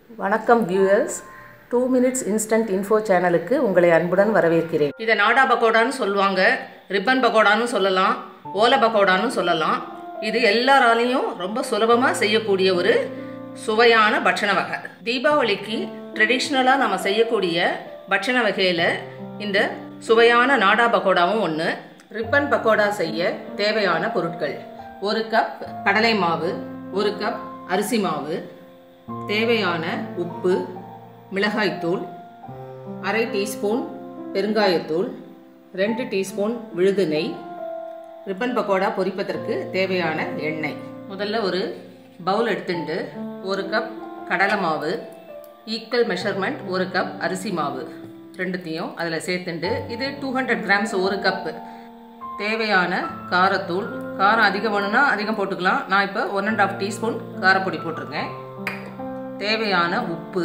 வணக்கம் viewers two minutes instant info சேனலுக்கு உங்களை அன்புடன் வரவேற்கிறேன் இதை நாடா பக்கோடான்னு சொல்லுவாங்க ரிப்பன் பக்கோடான்னு சொல்லலாம் ஓலை பக்கோடான்னு சொல்லலாம் இது எல்லாராலையும் ரொம்ப சுலபமாக செய்யக்கூடிய ஒரு சுவையான பட்சண வகை தீபாவளிக்கு ட்ரெடிஷ்னலாக நம்ம செய்யக்கூடிய பட்சண வகையில் இந்த சுவையான நாடா பக்கோடாவும் ஒன்று ரிப்பன் பக்கோடா செய்ய தேவையான பொருட்கள் ஒரு கப் கடலை மாவு ஒரு கப் அரிசி மாவு தேவையான உப்பு மிளகாய்த்தூள் அரை டீஸ்பூன் பெருங்காயத்தூள் ரெண்டு டீஸ்பூன் விழுது நெய் ரிப்பன் பக்கோடா பொரிப்பதற்கு தேவையான எண்ணெய் முதல்ல ஒரு பவுல் எடுத்துட்டு ஒரு கப் கடலை மாவு ஈக்குவல் மெஷர்மெண்ட் ஒரு கப் அரிசி மாவு ரெண்டுத்தையும் அதில் சேர்த்துண்டு இது டூ ஹண்ட்ரட் கிராம்ஸ் ஒரு கப்பு தேவையான காரத்தூள் காரம் அதிகம் வேணும்னா அதிகம் போட்டுக்கலாம் நான் இப்போ ஒன் அண்ட் ஆஃப் டீஸ்பூன் காரப்பொடி போட்டிருக்கேன் தேவையான உப்பு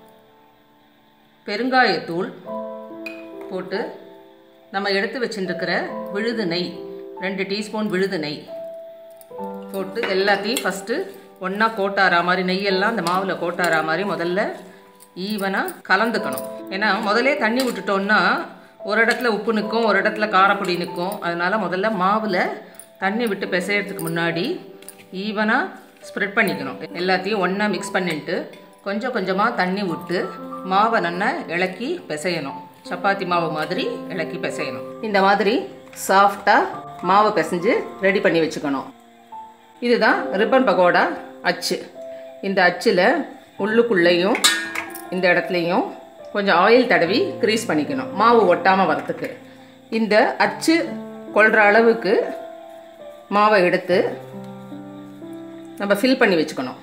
பெருங்காயத்தூள் போட்டு நம்ம எடுத்து வச்சுருக்கிற விழுது நெய் ரெண்டு டீஸ்பூன் விழுது நெய் போட்டு எல்லாத்தையும் ஃபஸ்ட்டு ஒன்றா கோட்டாரா மாதிரி நெய்யெல்லாம் அந்த மாவில் கோட்டாரா மாதிரி முதல்ல ஈவனாக கலந்துக்கணும் ஏன்னா முதலே தண்ணி விட்டுட்டோம்னா ஒரு இடத்துல உப்பு நிற்கும் ஒரு இடத்துல காரப்பொடி நிற்கும் அதனால் முதல்ல மாவில் தண்ணி விட்டு பிசையறதுக்கு முன்னாடி ஈவனாக ஸ்ப்ரெட் பண்ணிக்கணும் எல்லாத்தையும் ஒன்றா மிக்ஸ் பண்ணிட்டு கொஞ்சம் கொஞ்சமாக தண்ணி விட்டு மாவை நல்லா இலக்கி பிசையணும் சப்பாத்தி மாவு மாதிரி இலக்கி பிசையணும் இந்த மாதிரி சாஃப்டாக மாவை பிசைஞ்சு ரெடி பண்ணி வச்சுக்கணும் இதுதான் ரிப்பன் பகோடா அச்சு இந்த அச்சில் உள்ளுக்குள்ளேயும் இந்த இடத்துலையும் கொஞ்சம் ஆயில் தடவி க்ரீஸ் பண்ணிக்கணும் மாவு ஒட்டாமல் வரத்துக்கு இந்த அச்சு கொள்கிற அளவுக்கு மாவை எடுத்து நம்ம ஃபில் பண்ணி வச்சுக்கணும்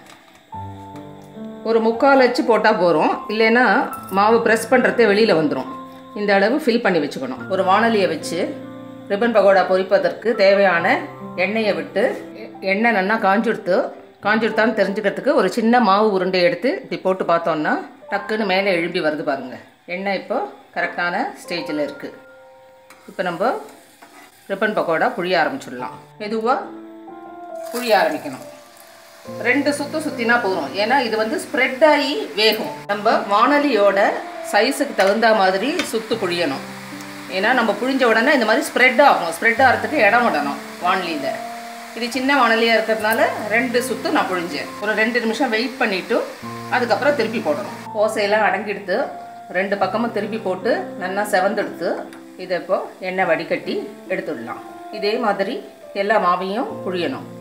ஒரு முக்கால் அச்சு போட்டால் போகிறோம் இல்லைன்னா மாவு ப்ரெஸ் பண்ணுறதே வெளியில் வந்துடும் இந்த அளவு ஃபில் பண்ணி வச்சுக்கணும் ஒரு வானலியை வச்சு ரிப்பன் பகோடா பொரிப்பதற்கு தேவையான எண்ணெயை விட்டு எண்ணெய் நல்லா காஞ்சுடுத்து காஞ்சுடுத்தான்னு தெரிஞ்சுக்கிறதுக்கு ஒரு சின்ன மாவு உருண்டை எடுத்து இப்படி போட்டு பார்த்தோன்னா டக்குன்னு மேலே எழும்பி வருது பாருங்கள் எண்ணெய் இப்போ கரெக்டான ஸ்டேஜில் இருக்குது இப்போ நம்ம ரிப்பன் பக்கோடா புழிய ஆரம்பிச்சிடலாம் மெதுவாக புழிய ஆரம்பிக்கணும் ரெண்டு சுத்து சுத்தினா போதும் ஏன்னா இது வந்து ஸ்ப்ரெட் ஆகி வேகும் நம்ம வானலியோட சைஸுக்கு தகுந்த மாதிரி சுத்து புழியணும் ஏன்னா நம்ம புழிஞ்ச உடனே இந்த மாதிரி ஸ்ப்ரெட் ஆகும் ஸ்ப்ரெட் ஆகிறதுக்கு இடம் விடணும் வானலியில் இது சின்ன வானலியாக இருக்கிறதுனால ரெண்டு சுத்து நான் புழிஞ்சேன் ஒரு ரெண்டு நிமிஷம் வெயிட் பண்ணிவிட்டு அதுக்கப்புறம் திருப்பி போடணும் ஓசையெல்லாம் அடங்கிடுத்து ரெண்டு பக்கமும் திருப்பி போட்டு நல்லா செவந்தெடுத்து இதை இப்போ எண்ணெய் வடிகட்டி எடுத்துடலாம் இதே மாதிரி எல்லா மாவையும் புழியணும்